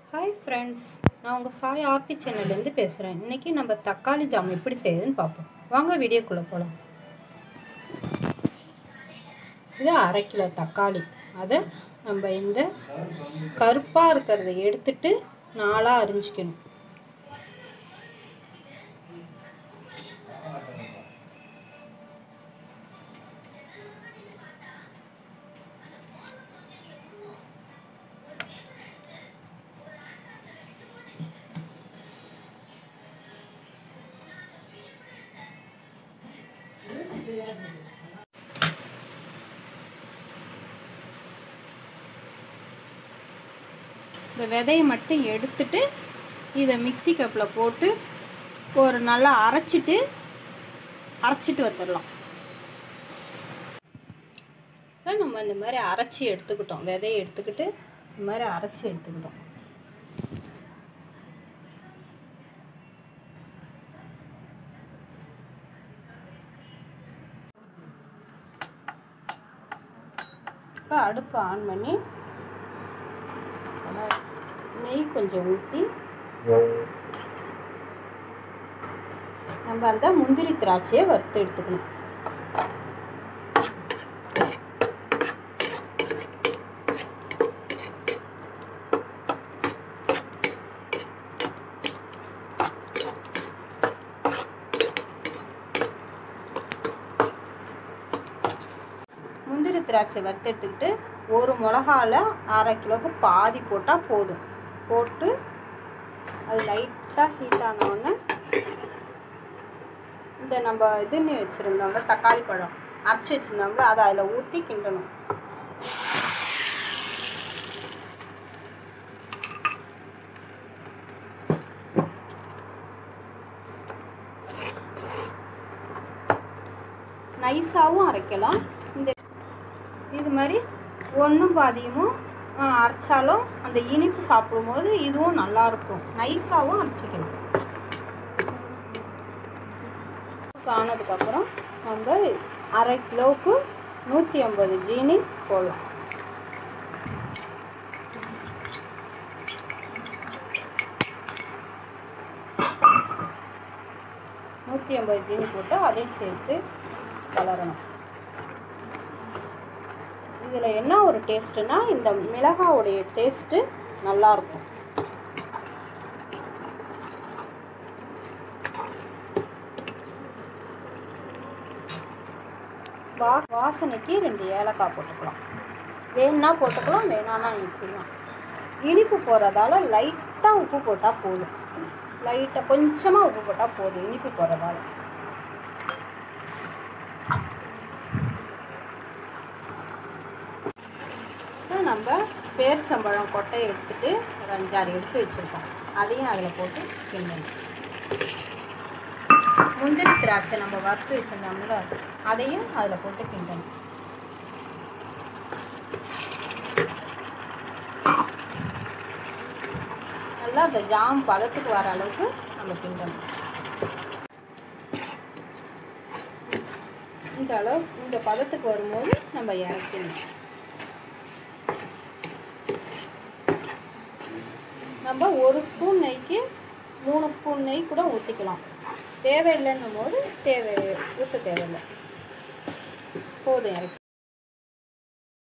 hi friends நான் உங்கள் Sai RB சேனல்லேருந்து பேசுகிறேன் இன்றைக்கி நம்ம தக்காளி ஜாம் எப்படி செய்யுதுன்னு பார்ப்போம் வாங்க வீடியோக்குள்ளே போகலாம் இது அரை கிலோ தக்காளி அதை நம்ம இந்த கருப்பாக இருக்கிறத எடுத்துட்டு நாலாக அரிஞ்சிக்கணும் இந்த விதையை மட்டும் எடுத்துட்டு இதை மிக்சி கப்பில் போட்டு ஒரு நல்லா அரைச்சிட்டு அரைச்சிட்டு வந்துடலாம் நம்ம இந்த மாதிரி அரைச்சி எடுத்துக்கிட்டோம் விதையை எடுத்துக்கிட்டு இந்த மாதிரி அரைச்சி எடுத்துக்கிட்டோம் இப்போ அடுப்பு ஆன் பண்ணி நெய் கொஞ்சம் ஊற்றி நம்ம அந்த முந்திரி திராட்சையை வறுத்து எடுத்துக்கணும் முந்திரி திராட்சை வறுத்து எடுத்துக்கிட்டு ஒரு மிளகால அரை கிலோவுக்கு பாதி போட்டால் போதும் போட்டு அது லைட்டாக ஹீட் ஆனவுடனே இந்த நம்ம இதுன்னு வச்சுருந்தோம்ல தக்காளி பழம் அரைச்சி வச்சுருந்தோம்ல அதை அதில் ஊற்றி கிண்டணும் நைஸாகவும் அரைக்கலாம் இந்த இது மாதிரி ஒன்றும் பாதியமும் அரைச்சாலும் அந்த இனிப்பு சாப்பிடும்போது இதுவும் நல்லாயிருக்கும் நைஸாகவும் அரைச்சிக்கலாம் ஆனதுக்கப்புறம் நம்ம அரை கிலோவுக்கு நூற்றி ஐம்பது ஜீனி போடலாம் நூற்றி ஐம்பது ஜீனி போட்டு அதையும் சேர்த்து கலரணும் இதில் என்ன ஒரு டேஸ்ட்டுனா இந்த மிளகாவுடைய டேஸ்ட்டு நல்லாயிருக்கும் வா வாசனைக்கு ரெண்டு ஏலக்காய் போட்டுக்கலாம் வேணுன்னா போட்டுக்கலாம் வேணான்னா நிறுத்திக்கலாம் இனிப்பு போகிறதால லைட்டாக உப்பு போட்டால் போதும் லைட்டாக கொஞ்சமாக உப்பு போட்டால் போதும் இனிப்பு போகிறதால நம்ம பேர்ச்சம்பழம் கொட்டையை எடுத்துட்டு ஒரு அஞ்சாறு எடுத்து வச்சுருக்கோம் அதையும் அதில் போட்டு கிண்டணும் முந்திரி திராட்சை நம்ம வறுத்து வச்சுருந்தோம்ல அதையும் அதில் போட்டு கிண்டணும் நல்லா அந்த ஜாம் பதத்துக்கு வர அளவுக்கு நம்ம கிண்டணும் இந்த அளவு இந்த பதத்துக்கு வரும்போது நம்ம இறக்கணும் நம்ம ஒரு ஸ்பூன் நெய்க்கு மூணு ஸ்பூன் நெய் கூட ஊற்றிக்கலாம் தேவையில்லைன்னும் போது தேவை ஊற்ற தேவையில்லை போதும் இறக்கி